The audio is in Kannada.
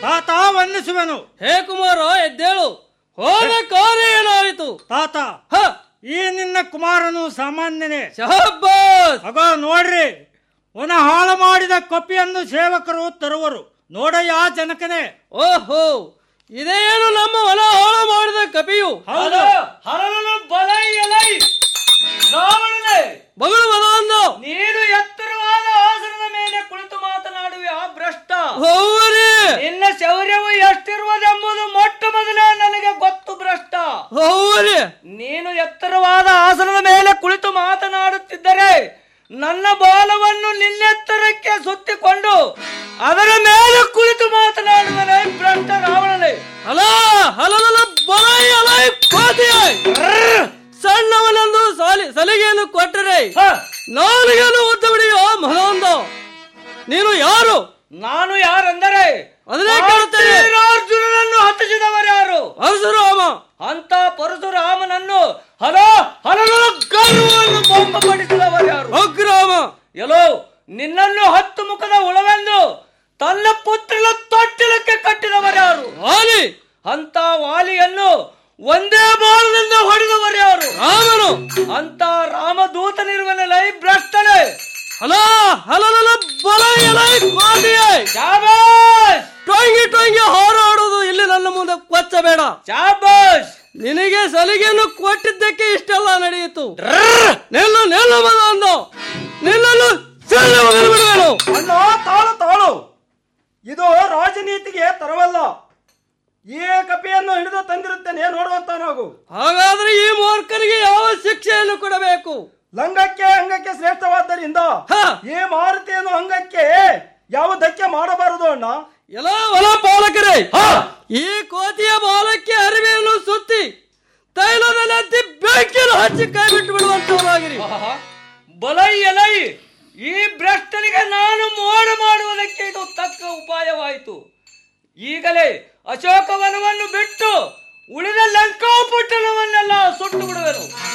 ತಾತ ವಂದಿಸುವೆನು ಹೇ ಕುಮಾರ ಎದ್ದೇಳು ಹೋದ ಕಾರ್ಯ ಏನಾಯಿತು ತಾತ ಈ ನಿನ್ನ ಕುಮಾರನು ಸಾಮಾನ್ಯನೇ ಶಹಬ್ಬಾಸ್ ಅಗೋ ನೋಡ್ರಿ ಅವನ ಹಾಳು ಮಾಡಿದ ಕೊಪ್ಪಿಯನ್ನು ಸೇವಕರು ತರುವರು ನೋಡಯ್ಯ ಜನಕನೇ ಓಹೋ ಇದೇನು ನಮ್ಮ ಹೊಲ ಹಾಳು ಮಾಡಿದ ಕಪಿಯು ಹೌದು ಹರಳಲು ಬಲೈ ಎಲೈ ರಾವಣನೇ ಬಗಳು ಬಲ ಅಂದ ನೀನು ಎತ್ತರವಾದ ಆಸನದ ಮೇಲೆ ಕುಳಿತು ಮಾತನಾಡುವೆ ಆ ಭ್ರಷ್ಟ ಹೌರಿ ನಿನ್ನ ಶೌರ್ಯವು ಎಷ್ಟಿರುವುದೆಂಬುದು ಮೊಟ್ಟ ಮೊದಲೇ ನನಗೆ ಗೊತ್ತು ಭ್ರಷ್ಟ ಹೌರಿ ನೀನು ಎತ್ತರವಾದ ಆಸನದ ಮೇಲೆ ಕುಳಿತು ಮಾತನಾಡುತ್ತಿದ್ದರೆ ನನ್ನ ಬಾಲವನ್ನು ನಿನ್ನೆತ್ತರಕ್ಕೆ ಸುತ್ತಿಕೊಂಡು ಅದರ ಮೇಲೆ ಕುಳಿತು ಮಾತನಾಡುವನೇ ಭ್ರಷ್ಟ ರಾವಣನೇ ಅಲ ಹಲಲಲ ಬಲೈ ಅಲೈ ಕೋತಿಯಾಯ್ ಸಣ್ಣವನೊಂದು ಸಾಲಿ ಸಲಿಗೆಯನ್ನು ಕೊಟ್ಟರೆ ನಾಲಿಗೆಯನ್ನು ಉದ್ದ ಬಿಡಿಯೋ ಮಹಂದ ನೀನು ಯಾರು ನಾನು ಯಾರೆಂದರೆ ಅದನ್ನೇ ಕೇಳುತ್ತೇನೆ ಅರ್ಜುನನನ್ನು ಹತ್ತಿಸಿದವರ್ಯಾರು ಪರಶುರಾಮ ಅಂತ ಪರಶುರಾಮನನ್ನು ಹಲ ಹಲವು ಗರ್ವವನ್ನು ಭಂಗಪಡಿಸಿದವರ್ಯಾರು ಅಗ್ರಾಮ ಎಲ್ಲೋ ನಿನ್ನನ್ನು ಹತ್ತು ಮುಖದ ಉಳವೆಂದು ತನ್ನ ಪುತ್ರನ ತೊಟ್ಟಿಲಕ್ಕೆ ಕಟ್ಟಿದವರ್ಯಾರು ವಾಲಿ ಅಂತ ವಾಲಿಯನ್ನು ಒಂದೇ ಬಾಲದಿಂದ ಹೊಡೆದವರ್ಯಾರು ರಾಮನು ಅಂತ ರಾಮದೂತನಿರುವನಲೈ ಭ್ರಷ್ಟನೇ ಹಲ ಹಲಲಲ ಬಲೈ ಅಲೈ ಕೋತಿಯಾಯ್ ಶಾಬಾಷ್ ಟೊಂಗಿ ಟೊಂಗಿ ಹಾರಾಡುವುದು ಇಲ್ಲಿ ನನ್ನ ಮುಂದೆ ಕೊಚ್ಚಬೇಡ ಶಾಬಾಷ್ ನಿನಗೆ ಸಲಿಗೆಯನ್ನು ಕೊಟ್ಟಿದ್ದಕ್ಕೆ ಇಷ್ಟೆಲ್ಲ ನಡೆಯಿತು ನಿಲ್ಲು ನಿಲ್ಲು ಮಗ ಅಂದು ನಿಲ್ಲಲು ಸೆಲ್ಲು ಮಗನು ಬಿಡುವೆನು ಅಣ್ಣ ತಾಳು ತಾಳು ಇದು ರಾಜನೀತಿಗೆ ತರವಲ್ಲ ಈ ಕಪಿಯನ್ನು ಹಿಡಿದು ತಂದಿರುತ್ತೇನೆ ನೋಡುವಂತ ನಾವು ಹಾಗಾದ್ರೆ ಈ ಮೂರ್ಖನಿಗೆ ಯಾವ ಶಿಕ್ಷೆಯನ್ನು ಕೊಡಬೇಕು ಲಂಗಕ್ಕೆ ಅಂಗಕ್ಕೆ ಶ್ರೇಷ್ಠವಾದ್ದರಿಂದ ಈ ಮಾರುತಿಯನ್ನು ಅಂಗಕ್ಕೆ ಯಾವ ಧಕ್ಕೆ ಮಾಡಬಾರದು ಅಣ್ಣ ಎಲ್ಲ ಹೊಲ ಪಾಲಕರೇ ಈ ಕೋತಿಯ ಬಾಲಕ್ಕೆ ಅರಿವೆಯನ್ನು ಸುತ್ತಿ ತೈಲದಲ್ಲಿ ಹತ್ತಿ ಬೆಂಕಿಯನ್ನು ಹಚ್ಚಿ ಕೈ ಬಿಟ್ಟು ಬಿಡುವಂತವರಾಗಿರಿ ಬಲೈ ಎಲೈ ಈ ಭ್ರಷ್ಟನಿಗೆ ನಾನು ಮೋಡ ಮಾಡುವುದಕ್ಕೆ ಇದು ತಕ್ಕ ಉಪಾಯವಾಯಿತು ಈಗಲೇ ಅಶೋಕವನವನ್ನು ಬಿಟ್ಟು ಉಳಿದ ಲಂಕಾಪಟ್ಟಣವನ್ನೆಲ್ಲ ಸುಟ್ಟು ಬಿಡುವೆನು